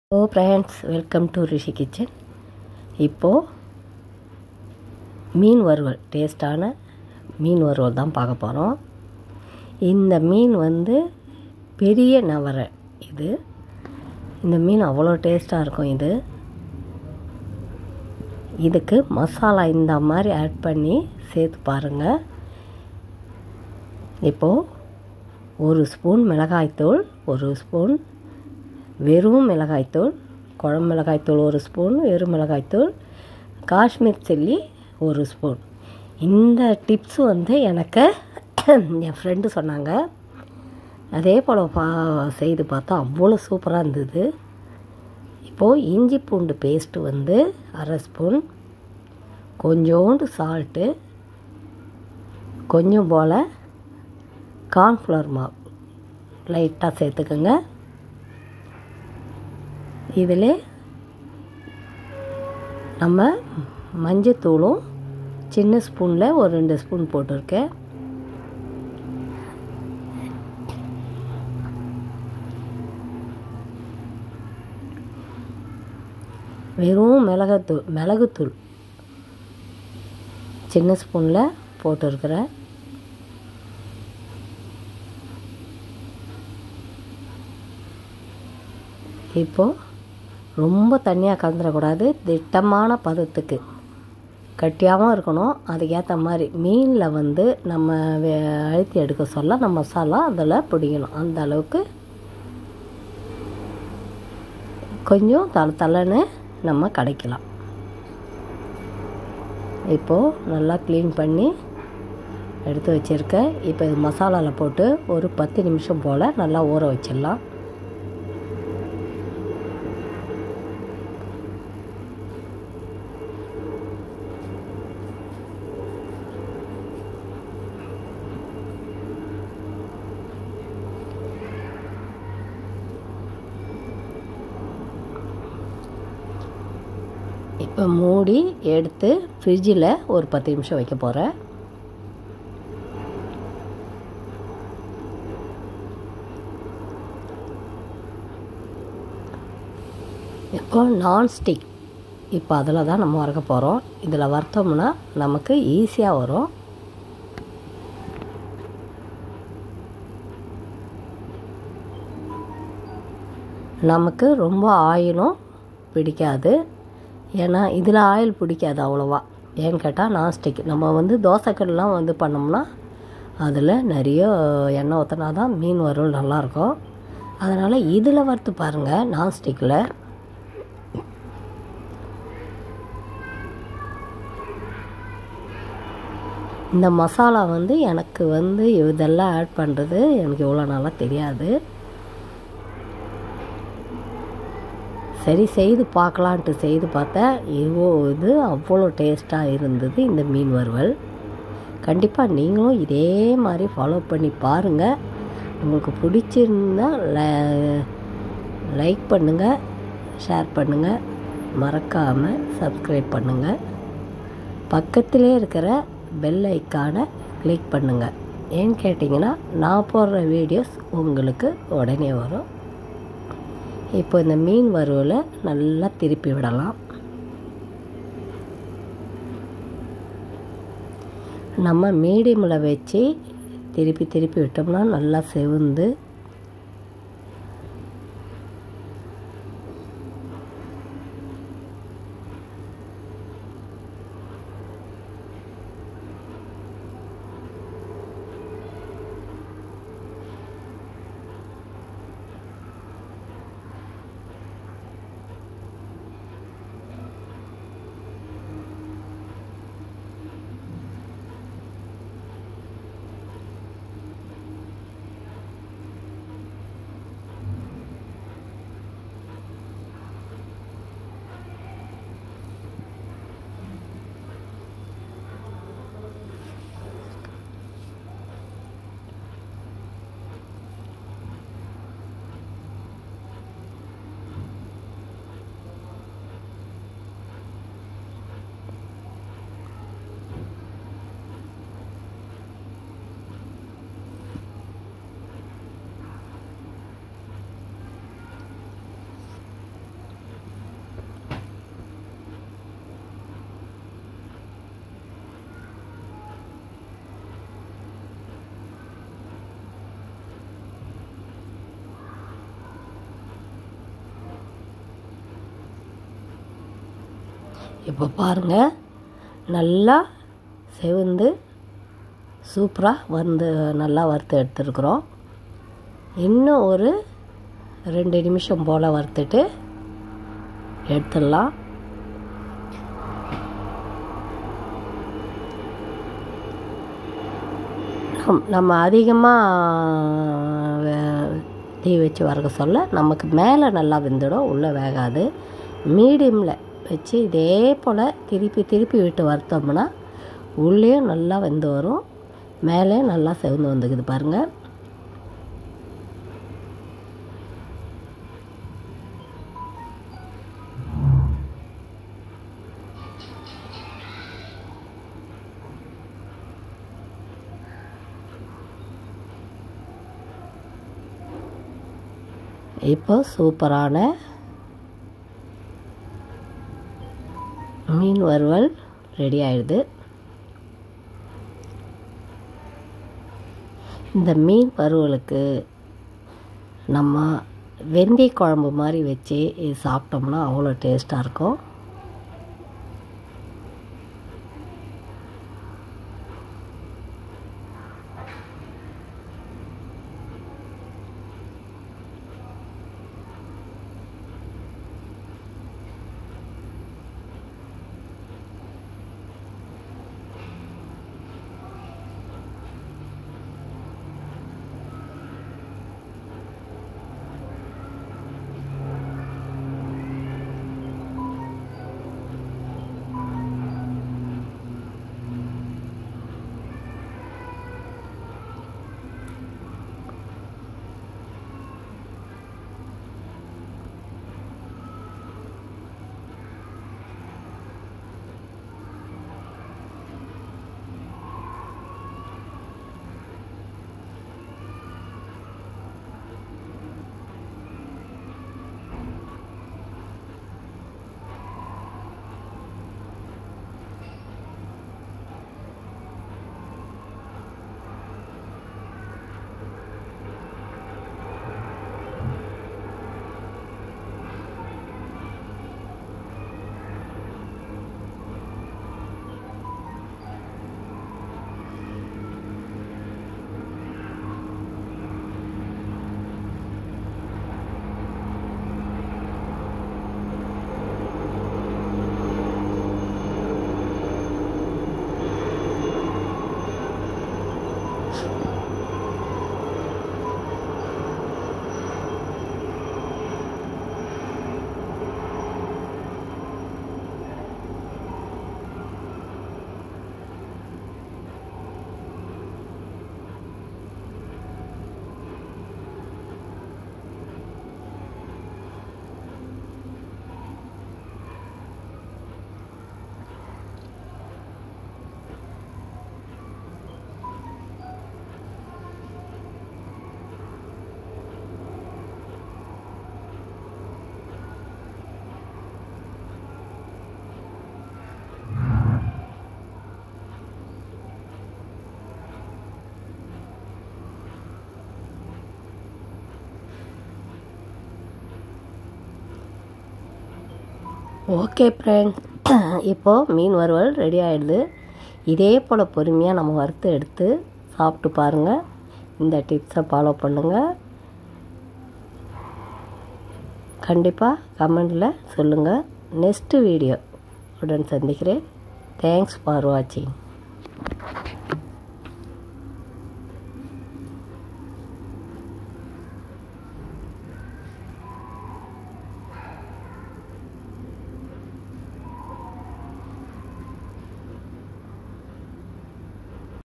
O friends welcome to Rishi kitchen இப்போது மீன் வறுவல் டேஸ்டான மீன் வறுவல் தான் பார்க்க போகிறோம் இந்த மீன் வந்து பெரிய நவரை இது இந்த மீன் அவ்வளோ டேஸ்ட்டாக இருக்கும் இது இதுக்கு மசாலா இந்த மாதிரி ஆட் பண்ணி சேர்த்து பாருங்கள் இப்போது ஒரு ஸ்பூன் மிளகாய்த்தூள் ஒரு ஸ்பூன் வெறும் மிளகாய்த்தூள் குழம்பு மிளகாய்த்தூள் ஒரு ஸ்பூன் வெறும் மிளகாய்த்தூள் காஷ்மீர் சில்லி ஒரு ஸ்பூன் இந்த டிப்ஸ் வந்து எனக்கு என் ஃப்ரெண்டு சொன்னாங்க அதே போல் பா செய்து பார்த்தா அவ்வளோ சூப்பராக இருந்தது இப்போது இஞ்சி பூண்டு பேஸ்ட்டு வந்து அரை ஸ்பூன் கொஞ்சோண்டு சால்ட்டு கொஞ்சம் போல் கார்ன்ஃப்ளவர் மாவு லைட்டாக சேர்த்துக்கோங்க இதில் நம்ம மஞ்சத்தூளும் சின்ன ஸ்பூனில் ஒரு ரெண்டு ஸ்பூன் போட்டிருக்கேன் வெறும் மிளகாத்தூள் மிளகுத்தூள் சின்ன ஸ்பூனில் போட்டிருக்கிறேன் இப்போது ரொம்ப தண்ணியாக கலந்துடக்கூடாது திட்டமான பதத்துக்கு கட்டியாகவும் இருக்கணும் அதுக்கேற்ற மாதிரி மீனில் வந்து நம்ம அழுத்தி எடுக்க சொல்ல நம்ம மசாலா அதில் பிடிக்கணும் அந்த அளவுக்கு கொஞ்சம் தலை தலைன்னு நம்ம கடைக்கலாம் இப்போது நல்லா க்ளீன் பண்ணி எடுத்து வச்சுருக்கேன் இப்போ இது மசாலாவில் போட்டு ஒரு பத்து நிமிஷம் போல் நல்லா ஊற வச்சிடலாம் இப்போ மூடி எடுத்து ஃப்ரிட்ஜில் ஒரு பத்து நிமிஷம் வைக்க போகிறேன் இப்போ நான்ஸ்டிக் இப்போ அதில் தான் நம்ம வறுக்க போகிறோம் இதில் வறுத்தோம்னா நமக்கு ஈஸியாக வரும் நமக்கு ரொம்ப ஆயிலும் பிடிக்காது ஏன்னா இதில் ஆயில் பிடிக்காது அவ்வளோவா ஏன்னு கேட்டால் நான்ஸ்டிக் நம்ம வந்து தோசைக்கல்லாம் வந்து பண்ணோம்னா அதில் நிறைய எண்ணெய் ஊற்றினா தான் மீன் வறுவல் நல்லாயிருக்கும் அதனால் இதில் வறுத்து பாருங்கள் நான்ஸ்டிக்கில் இந்த மசாலா வந்து எனக்கு வந்து இதெல்லாம் ஆட் பண்ணுறது எனக்கு இவ்வளோ நாளாக தெரியாது சரி செய்து பார்க்கலான்ட்டு செய்து பார்த்தேன் இவ்வளோ இது அவ்வளோ டேஸ்ட்டாக இருந்தது இந்த மீன் வறுவல் கண்டிப்பாக நீங்களும் இதே மாதிரி ஃபாலோ பண்ணி பாருங்கள் உங்களுக்கு பிடிச்சிருந்தா லைக் பண்ணுங்கள் ஷேர் பண்ணுங்கள் மறக்காமல் சப்ஸ்கிரைப் பண்ணுங்கள் பக்கத்திலே இருக்கிற பெல் ஐக்கானை கிளிக் பண்ணுங்கள் ஏன்னு கேட்டிங்கன்னா நான் போடுற வீடியோஸ் உங்களுக்கு உடனே வரும் இப்போ இந்த மீன் வறுவலை நல்லா திருப்பி விடலாம் நம்ம மீடியமில் வச்சு திருப்பி திருப்பி விட்டோம்னா நல்லா செவந்து இப்போ பாருங்கள் நல்லா செவந்து சூப்பராக வந்து நல்லா வறுத்து எடுத்துருக்குறோம் இன்னும் ஒரு ரெண்டு நிமிஷம் போல் வறுத்துட்டு எடுத்துடலாம் நம்- நம்ம அதிகமாக தீ வச்சு வறுக்க சொல்ல நமக்கு மேலே நல்லா வெந்துடும் உள்ளே வேகாது மீடியமில் வச்சு இதே போல் திருப்பி திருப்பி விட்டு வறுத்தோம்னா உள்ளேயும் நல்லா வெந்து வரும் மேலே நல்லா செவந்து வந்துக்குது பாருங்கள் இப்போ சூப்பரான மீன் வறுவல் ரெடி ஆயிடுது இந்த மீன் வறுவலுக்கு நம்ம வெந்தய குழம்பு மாதிரி வச்சு இது சாப்பிட்டோம்னா அவ்வளோ டேஸ்ட்டாக இருக்கும் ஓகே ஃப்ரெண்ட் இப்போது மீன் வறுவல் ரெடி ஆகிடுது இதே போல் பொறுமையாக நம்ம வறுத்து எடுத்து சாப்பிட்டு பாருங்கள் இந்த டிப்ஸை ஃபாலோ பண்ணுங்கள் கண்டிப்பாக கமெண்டில் சொல்லுங்கள் நெக்ஸ்ட்டு வீடியோ உடன் சந்திக்கிறேன் தேங்க்ஸ் ஃபார் வாட்சிங்